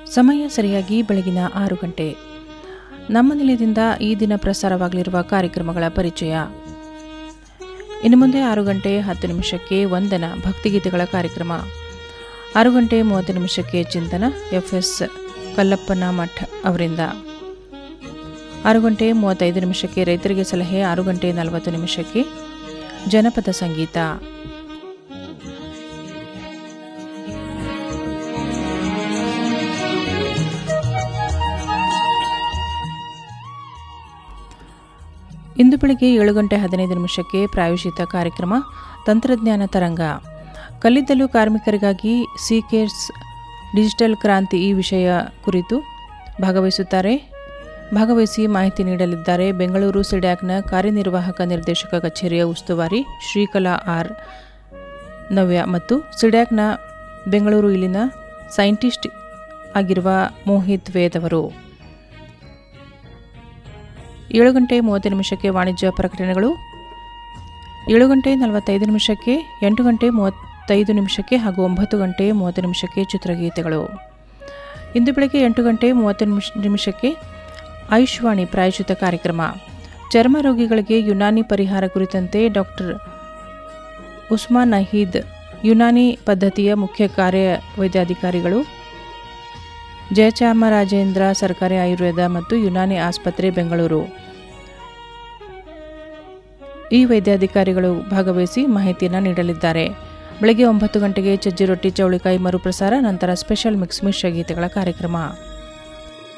ಸಮಯ ಸರಿಯಾಗಿ ಬೆಳಗಿನ ಆರು ಗಂಟೆ ನಮ್ಮ ನಿಲಯದಿಂದ ಈ ದಿನ ಪ್ರಸಾರವಾಗಲಿರುವ ಕಾರ್ಯಕ್ರಮಗಳ ಪರಿಚಯ ಇನ್ನು ಮುಂದೆ ಆರು ಗಂಟೆ ಹತ್ತು ನಿಮಿಷಕ್ಕೆ ವಂದನ ಭಕ್ತಿಗೀತೆಗಳ ಕಾರ್ಯಕ್ರಮ ಆರು ಗಂಟೆ ಮೂವತ್ತು ನಿಮಿಷಕ್ಕೆ ಚಿಂತನ ಎಫ್ ಎಸ್ ಕಲ್ಲಪ್ಪನ ಮಠ್ ಅವರಿಂದ ಆರು ಗಂಟೆ ಮೂವತ್ತೈದು ನಿಮಿಷಕ್ಕೆ ರೈತರಿಗೆ ಸಲಹೆ ಆರು ಗಂಟೆ ನಲವತ್ತು ನಿಮಿಷಕ್ಕೆ ಜನಪದ ಸಂಗೀತ ಇಂದು ಬೆಳಗ್ಗೆ ಏಳು ಗಂಟೆ ಹದಿನೈದು ನಿಮಿಷಕ್ಕೆ ಪ್ರಾಯೋಜಿತ ಕಾರ್ಯಕ್ರಮ ತಂತ್ರಜ್ಞಾನ ತರಂಗ ಕಲ್ಲಿದ್ದಲು ಕಾರ್ಮಿಕರಿಗಾಗಿ ಸಿ ಕೇರ್ಸ್ ಡಿಜಿಟಲ್ ಕ್ರಾಂತಿ ಈ ವಿಷಯ ಕುರಿತು ಭಾಗವಹಿಸುತ್ತಾರೆ ಭಾಗವಹಿಸಿ ಮಾಹಿತಿ ನೀಡಲಿದ್ದಾರೆ ಬೆಂಗಳೂರು ಸಿಡ್ಯಾಕ್ನ ಕಾರ್ಯನಿರ್ವಾಹಕ ನಿರ್ದೇಶಕ ಕಚೇರಿಯ ಉಸ್ತುವಾರಿ ಶ್ರೀಕಲಾ ಆರ್ ನವ್ಯ ಮತ್ತು ಸಿಡ್ಯಾಕ್ನ ಬೆಂಗಳೂರು ಇಲ್ಲಿನ ಸೈಂಟಿಸ್ಟ್ ಆಗಿರುವ ಮೋಹಿತ್ ವೇದ್ ಅವರು ಏಳು ಗಂಟೆ ಮೂವತ್ತು ನಿಮಿಷಕ್ಕೆ ವಾಣಿಜ್ಯ ಪ್ರಕಟಣೆಗಳು ಏಳು ಗಂಟೆ ನಲವತ್ತೈದು ನಿಮಿಷಕ್ಕೆ ಎಂಟು ಗಂಟೆ ಮೂವತ್ತೈದು ನಿಮಿಷಕ್ಕೆ ಹಾಗೂ ಒಂಬತ್ತು ಗಂಟೆ ಮೂವತ್ತು ನಿಮಿಷಕ್ಕೆ ಚಿತ್ರಗೀತೆಗಳು ಇಂದು ಬೆಳಗ್ಗೆ ಎಂಟು ಗಂಟೆ ಮೂವತ್ತು ನಿಮಿಷ ನಿಮಿಷಕ್ಕೆ ಆಯುಷ್ವಾಣಿ ಪ್ರಾಯೋಜಿತ ಕಾರ್ಯಕ್ರಮ ಚರ್ಮ ರೋಗಿಗಳಿಗೆ ಯುನಾನಿ ಪರಿಹಾರ ಕುರಿತಂತೆ ಡಾಕ್ಟರ್ ಉಸ್ಮಾನ್ ನಹೀದ್ ಯುನಾನಿ ಪದ್ಧತಿಯ ಮುಖ್ಯ ಕಾರ್ಯ ವೈದ್ಯಾಧಿಕಾರಿಗಳು ಜಯಚಾಮರಾಜೇಂದ್ರ ಸರ್ಕಾರಿ ಆಯುರ್ವೇದ ಮತ್ತು ಯುನಾನಿ ಆಸ್ಪತ್ರೆ ಬೆಂಗಳೂರು ಈ ವೈದ್ಯಾಧಿಕಾರಿಗಳು ಭಾಗವಹಿಸಿ ಮಾಹಿತಿಯನ್ನು ನೀಡಲಿದ್ದಾರೆ ಬೆಳಗ್ಗೆ ಒಂಬತ್ತು ಗಂಟೆಗೆ ಚಜ್ಜಿ ರೊಟ್ಟಿ ಚೌಳಿಕಾಯಿ ಮರುಪ್ರಸಾರ ನಂತರ ಸ್ಪೆಷಲ್ ಮಿಕ್ಸ್ ಮಿಶ್ರ ಗೀತೆಗಳ ಕಾರ್ಯಕ್ರಮ